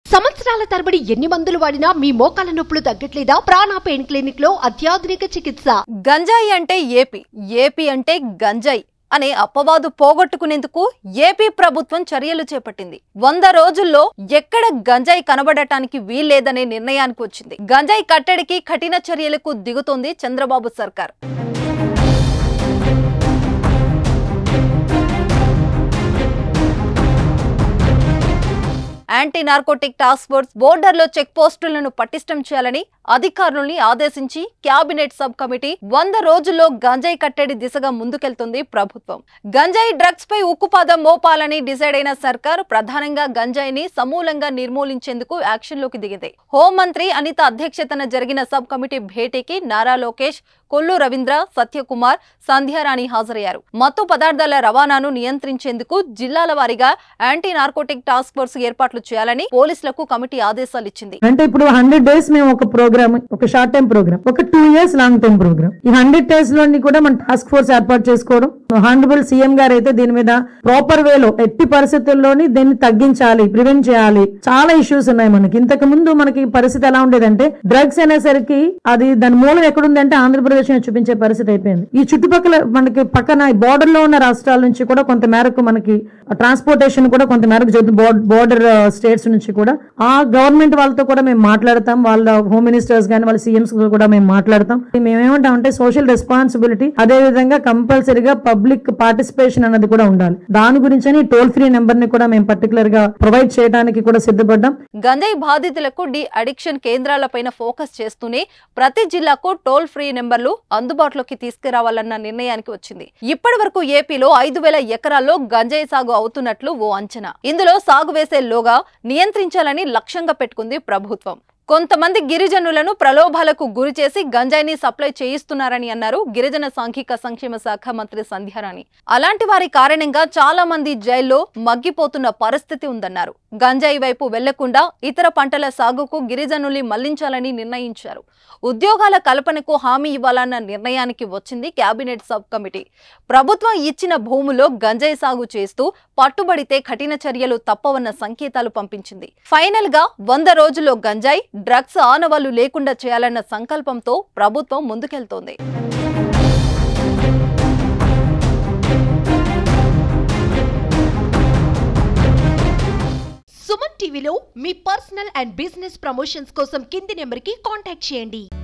సంవత్సరాల తరబడి ఎన్ని మందులు వాడినా మీ మోకాల నొప్పులు తగ్గట్లేదా ప్రాణ పెయిన్ క్లినిక్ లో అత్యాధునిక చికిత్స గంజాయి అంటే ఏపీ ఏపీ అంటే గంజాయి అనే అపవాదు పోగొట్టుకునేందుకు ఏపీ ప్రభుత్వం చర్యలు చేపట్టింది వంద రోజుల్లో ఎక్కడ గంజాయి కనబడటానికి వీల్లేదనే నిర్ణయానికి వచ్చింది గంజాయి కట్టడికి కఠిన చర్యలకు దిగుతోంది చంద్రబాబు సర్కార్ యాంటీ నార్కోటిక్ టాస్క్ ఫోర్స్ బోర్డర్లో చెక్ పోస్టులను పటిష్టం చేయాలని అధికారుల్ని ఆదేశించి కేబినెట్ సబ్ కమిటీ వంద రోజుల్లో గంజాయి కట్టడి దిశగా ముందుకెళ్తుంది ప్రభుత్వం గంజాయి డ్రగ్స్ పై ఉక్కుపాదం మోపాలని డిసైడ్ అయిన సర్కార్ ప్రధానంగా గంజాయిని సమూలంగా నిర్మూలించేందుకు యాక్షన్ లోకి దిగింది హోంమంత్రి అనిత అధ్యక్షతన జరిగిన సబ్ కమిటీ భేటీకి నారా లోకేష్ కొల్లు రవీంద్ర సత్యకుమార్ సంధ్యారాణి హాజరయ్యారు మత్తు పదార్థాల రవాణాను నియంత్రించేందుకు జిల్లాల వారీగా యాంటీ నార్కోటిక్ టాస్క్ ఫోర్స్ ఏర్పాట్లు చేయాలని పోలీసులకు కమిటీ ఆదేశాలు ఇచ్చింది అంటే ఇప్పుడు హండ్రెడ్ డేస్ మేము ఒక ప్రోగ్రామ్ ఒక షార్ట్ టైం ప్రోగ్రామ్ ఒక two years long time program ఈ హండ్రెడ్ డేస్ లోని కూడా మన టాస్క్ ఫోర్స్ ఏర్పాటు చేసుకోవడం హానరబుల్ సీఎం గారు అయితే దీని మీద ప్రాపర్ వేలో ఎట్టి పరిస్థితుల్లోని దీన్ని తగ్గించాలి ప్రివెంట్ చేయాలి చాలా ఇష్యూస్ ఉన్నాయి మనకి ఇంతకు ముందు మనకి పరిస్థితి ఎలా ఉండేదంటే డ్రగ్స్ అనేసరికి అది దాని మూలం ఎక్కడుందంటే ఆంధ్రప్రదేశ్ ని చూపించే పరిస్థితి అయిపోయింది ఈ చుట్టుపక్కల మనకి పక్కన బార్డర్ లో ఉన్న రాష్ట్రాల నుంచి కూడా కొంత మేరకు మనకి ట్రాన్స్పోర్టేషన్ కూడా కొంత మేరకు జరుగుతుంది బార్డర్ స్టేట్స్ నుంచి కూడా ఆ గవర్నమెంట్ వాళ్ళతో కూడా మేము మాట్లాడతాం వాళ్ళ హోమ్ మినిస్టర్స్ కానీ వాళ్ళ సీఎంస్ కూడా మేము మాట్లాడతాం మేము ఏమంటాం అంటే సోషల్ రెస్పాన్సిబిలిటీ అదే విధంగా కంపల్సరీగా పబ్లిక్ పార్టిసిపేషన్ అన్నది కూడా ఉండాలి దాని గురించి టోల్ ఫ్రీ నెంబర్ ని కూడా మేము పర్టికులర్ గా ప్రొవైడ్ చేయడానికి కూడా సిద్ధపడ్డాం గంజాయి బాధితులకు డి అడిక్షన్ కేంద్రాలపైన ఫోకస్ చేస్తూనే ప్రతి జిల్లాకు టోల్ ఫ్రీ నెంబర్లు అందుబాటులోకి తీసుకురావాలన్న నిర్ణయానికి వచ్చింది ఇప్పటి వరకు ఏపీలో ఐదు వేల ఎకరాల్లో గంజాయి సాగు అవుతున్నట్లు ఓ అంచనా ఇందులో సాగు వేసేలోగా నియంత్రించాలని లక్ష్యంగా పెట్టుకుంది ప్రభుత్వం కొంతమంది గిరిజనులను ప్రలోభాలకు గురి చేసి గంజాయిని సప్లై చేయిస్తున్నారని అన్నారు గిరిజన సాంఘిక సంక్షేమ శాఖ మంత్రి సంధ్యారాణి అలాంటి వారి కారణంగా చాలా మంది జైల్లో మగ్గిపోతున్న పరిస్థితి ఉందన్నారు గంజాయి వైపు వెళ్లకుండా ఇతర పంటల సాగుకు గిరిజనుల్ని మళ్లించాలని నిర్ణయించారు ఉద్యోగాల కల్పనకు హామీ ఇవ్వాలన్న నిర్ణయానికి వచ్చింది కేబినెట్ సబ్ కమిటీ ప్రభుత్వం ఇచ్చిన భూములో గంజాయి సాగు చేస్తూ పట్టుబడితే కఠిన చర్యలు తప్పవన్న సంకేతాలు పంపించింది ఫైనల్ గా వంద రోజుల్లో గంజాయి డ్రగ్స్ ఆనవాళ్లు లేకుండా చేయాలన్న సంకల్పంతో ప్రభుత్వం ముందుకెళ్తోంది సుమన్ టీవీలో మీ పర్సనల్ అండ్ బిజినెస్ ప్రమోషన్స్ కోసం కింది నెంబర్ కి కాంటాక్ట్ చేయండి